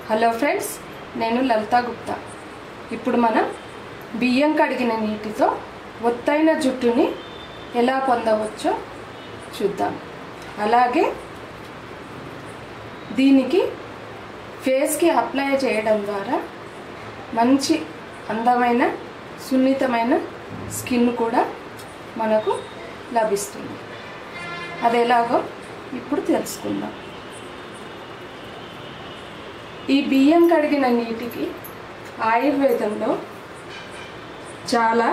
hello friends నేను లలితా గుప్తా ఇప్పుడు మనం బియ్యం కడిగిన నీటితో ఒత్తైన జుట్టుని ఎలా పొందవచ్చో చూద్దాం అలాగే దీనికి ఫేస్కి అప్లై చేయడం ద్వారా మంచి అందమైన సున్నితమైన స్కిన్ కూడా మనకు లభిస్తుంది అది ఎలాగో ఇప్పుడు తెలుసుకుందాం ఈ బియ్యం కడిగిన నీటికి ఆయుర్వేదంలో చాలా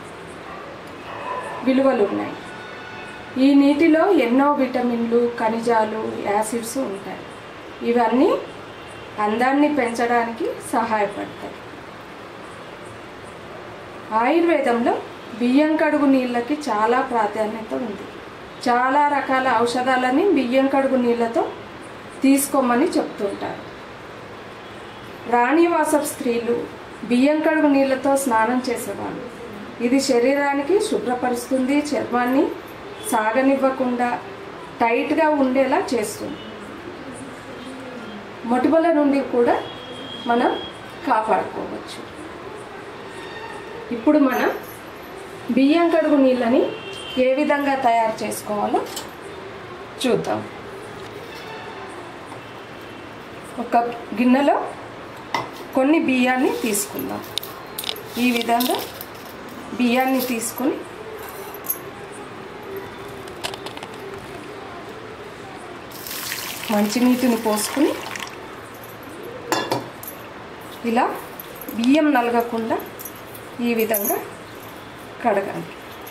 విలువలు ఉన్నాయి ఈ నీటిలో ఎన్నో విటమిన్లు ఖనిజాలు యాసిడ్స్ ఉంటాయి ఇవన్నీ అందాన్ని పెంచడానికి సహాయపడతాయి ఆయుర్వేదంలో బియ్యం కడుగు నీళ్ళకి చాలా ప్రాధాన్యత ఉంది చాలా రకాల ఔషధాలని బియ్యం కడుగు నీళ్ళతో తీసుకోమని చెప్తుంటారు రాణివాసపు స్త్రీలు బియ్యం కడుగు నీళ్ళతో స్నానం చేసేవాళ్ళు ఇది శరీరానికి శుభ్రపరుస్తుంది చర్మాన్ని సాగనివ్వకుండా టైట్గా ఉండేలా చేస్తుంది మొటిమల నుండి కూడా మనం కాపాడుకోవచ్చు ఇప్పుడు మనం బియ్యం కడుగు నీళ్ళని ఏ విధంగా తయారు చేసుకోవాలో చూద్దాం ఒక గిన్నెలో కొన్ని బియ్యాన్ని తీసుకుందాం ఈ విధంగా బియ్యాన్ని తీసుకొని మంచినీటిని పోసుకుని ఇలా బియ్యం నలగకుండా ఈ విధంగా కడగాలి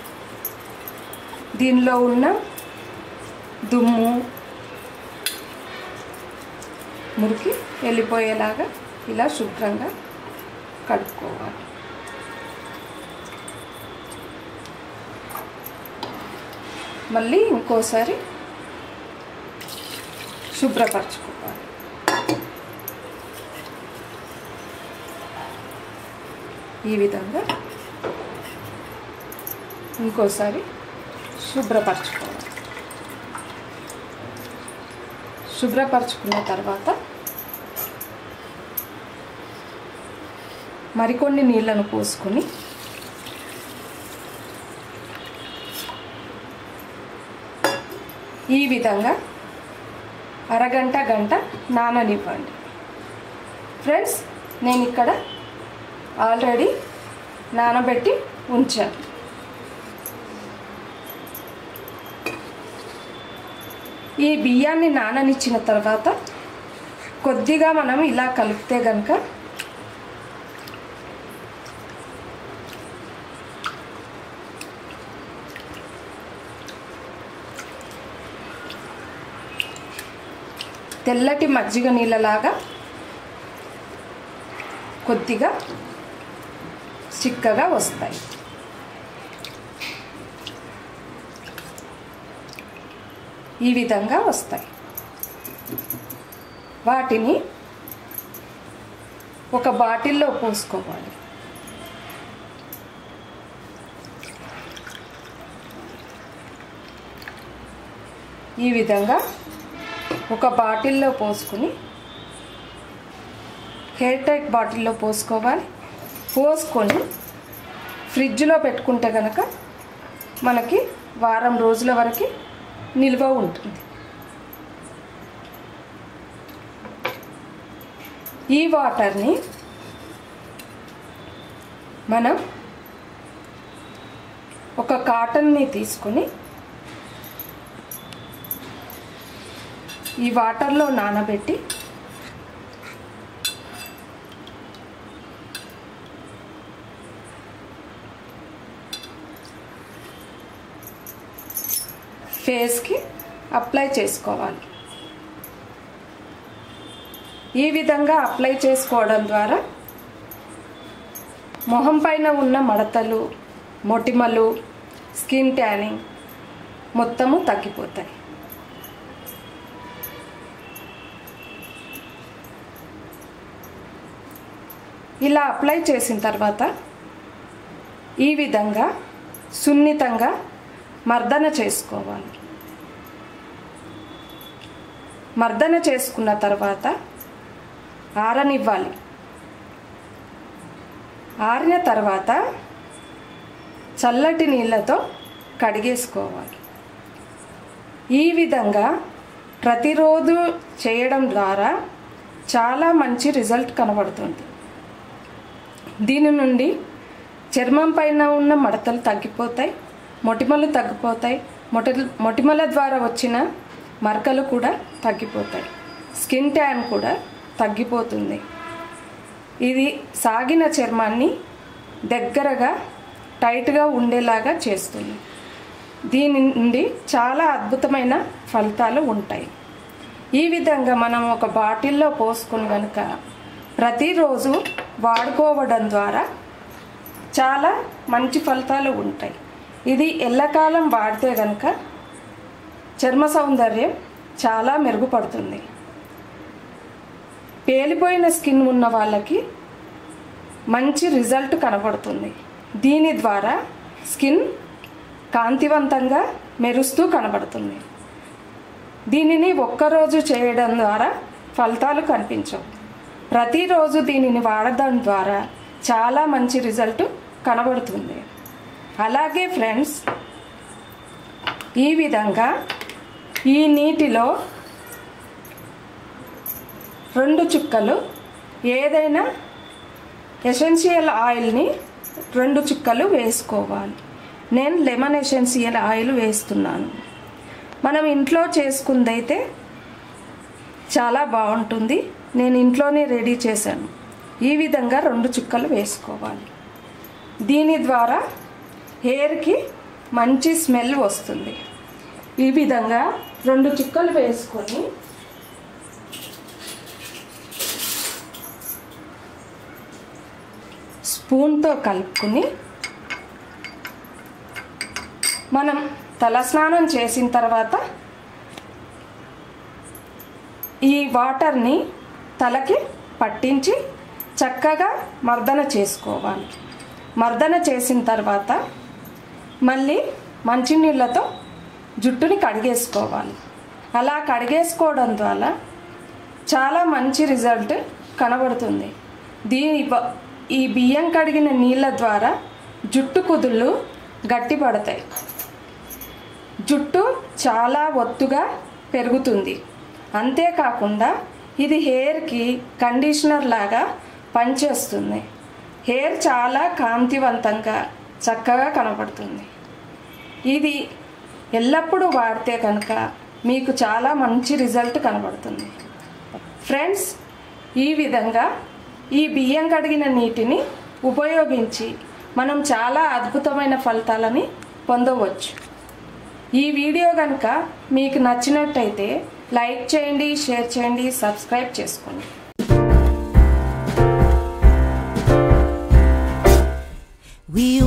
దీనిలో ఉన్న దుమ్ము మురికి వెళ్ళిపోయేలాగా ఇలా శుభ్రంగా కడుక్కోవాలి మళ్ళీ ఇంకోసారి శుభ్రపరచుకోవాలి ఈ విధంగా ఇంకోసారి శుభ్రపరచుకోవాలి శుభ్రపరచుకున్న తర్వాత మరికొన్ని నీళ్ళను పోసుకొని ఈ విధంగా అరగంట గంట నాననివ్వండి ఫ్రెండ్స్ నేను ఇక్కడ ఆల్రెడీ నానబెట్టి ఉంచాను ఈ బియ్యాన్ని నాననిచ్చిన తర్వాత కొద్దిగా మనం ఇలా కలిపితే కనుక తెల్లటి మజ్జిగ నీళ్ళలాగా కొద్దిగా చిక్కగా వస్తాయి ఈ విధంగా వస్తాయి వాటిని ఒక బాటిల్లో పోసుకోవాలి ఈ విధంగా ఒక బాటిల్లో పోసుకుని హెయిర్ టైట్ బాటిల్లో పోసుకోవాలి పోసుకొని ఫ్రిడ్జ్లో పెట్టుకుంటే కనుక మనకి వారం రోజుల వరకు నిల్వ ఉంటుంది ఈ వాటర్ని మనం ఒక కాటన్ని తీసుకొని ఈ వాటర్లో నానబెట్టి ఫేస్కి అప్లై చేసుకోవాలి ఈ విధంగా అప్లై చేసుకోవడం ద్వారా మొహం పైన ఉన్న మడతలు మొటిమలు స్కిన్ ట్యానింగ్ మొత్తము తగ్గిపోతాయి ఇలా అప్లై చేసిన తర్వాత ఈ విధంగా సున్నితంగా మర్దన చేసుకోవాలి మర్దన చేసుకున్న తర్వాత ఆరనివ్వాలి ఆరిన తర్వాత చల్లటి నీళ్ళతో కడిగేసుకోవాలి ఈ విధంగా ప్రతిరోజు చేయడం ద్వారా చాలా మంచి రిజల్ట్ కనబడుతుంది దీని నుండి చర్మం పైన ఉన్న మడతలు తగ్గిపోతాయి మొటిమలు తగ్గిపోతాయి మొటి మొటిమల ద్వారా వచ్చిన మరకలు కూడా తగ్గిపోతాయి స్కిన్ ట్యాన్ కూడా తగ్గిపోతుంది ఇది సాగిన చర్మాన్ని దగ్గరగా టైట్గా ఉండేలాగా చేస్తుంది దీని నుండి చాలా అద్భుతమైన ఫలితాలు ఉంటాయి ఈ విధంగా మనం ఒక బాటిల్లో పోసుకుని కనుక ప్రతిరోజు వాడుకోవడం ద్వారా చాలా మంచి ఫలితాలు ఉంటాయి ఇది ఎల్లకాలం వాడితే కనుక చర్మ సౌందర్యం చాలా మెరుగుపడుతుంది పేలిపోయిన స్కిన్ ఉన్న వాళ్ళకి మంచి రిజల్ట్ కనబడుతుంది దీని ద్వారా స్కిన్ కాంతివంతంగా మెరుస్తూ కనబడుతుంది దీనిని ఒక్కరోజు చేయడం ద్వారా ఫలితాలు కనిపించవు ప్రతిరోజు దీనిని వాడడం ద్వారా చాలా మంచి రిజల్ట్ కనబడుతుంది అలాగే ఫ్రెండ్స్ ఈ విధంగా ఈ నీటిలో రెండు చుక్కలు ఏదైనా ఎసెన్షియల్ ఆయిల్ని రెండు చుక్కలు వేసుకోవాలి నేను లెమన్ ఎసెన్షియల్ ఆయిల్ వేస్తున్నాను మనం ఇంట్లో చేసుకుందైతే చాలా బాగుంటుంది నేను ఇంట్లోనే రెడీ చేశాను ఈ విధంగా రెండు చుక్కలు వేసుకోవాలి దీని ద్వారా హెయిర్కి మంచి స్మెల్ వస్తుంది ఈ విధంగా రెండు చుక్కలు వేసుకొని స్పూన్తో కలుపుకుని మనం తలస్నానం చేసిన తర్వాత ఈ వాటర్ని తలకి పట్టించి చక్కగా మర్దన చేసుకోవాలి మర్దన చేసిన తర్వాత మళ్ళీ మంచినీళ్ళతో జుట్టుని కడిగేసుకోవాలి అలా కడిగేసుకోవడం ద్వారా చాలా మంచి రిజల్ట్ కనబడుతుంది దీని వ- ఈ బియ్యం కడిగిన నీళ్ళ ద్వారా జుట్టు కుదుళ్ళు గట్టిపడతాయి జుట్టు చాలా ఒత్తుగా పెరుగుతుంది అంతేకాకుండా ఇది హెయిర్కి కండిషనర్ లాగా పనిచేస్తుంది హెయిర్ చాలా కాంతివంతంగా చక్కగా కనపడుతుంది ఇది ఎల్లప్పుడూ వాడితే కనుక మీకు చాలా మంచి రిజల్ట్ కనబడుతుంది ఫ్రెండ్స్ ఈ విధంగా ఈ బియ్యం కడిగిన నీటిని ఉపయోగించి మనం చాలా అద్భుతమైన ఫలితాలని పొందవచ్చు ఈ వీడియో కనుక మీకు నచ్చినట్టయితే లైక్ చేయండి షేర్ చేయండి సబ్స్క్రైబ్ చేసుకోండి We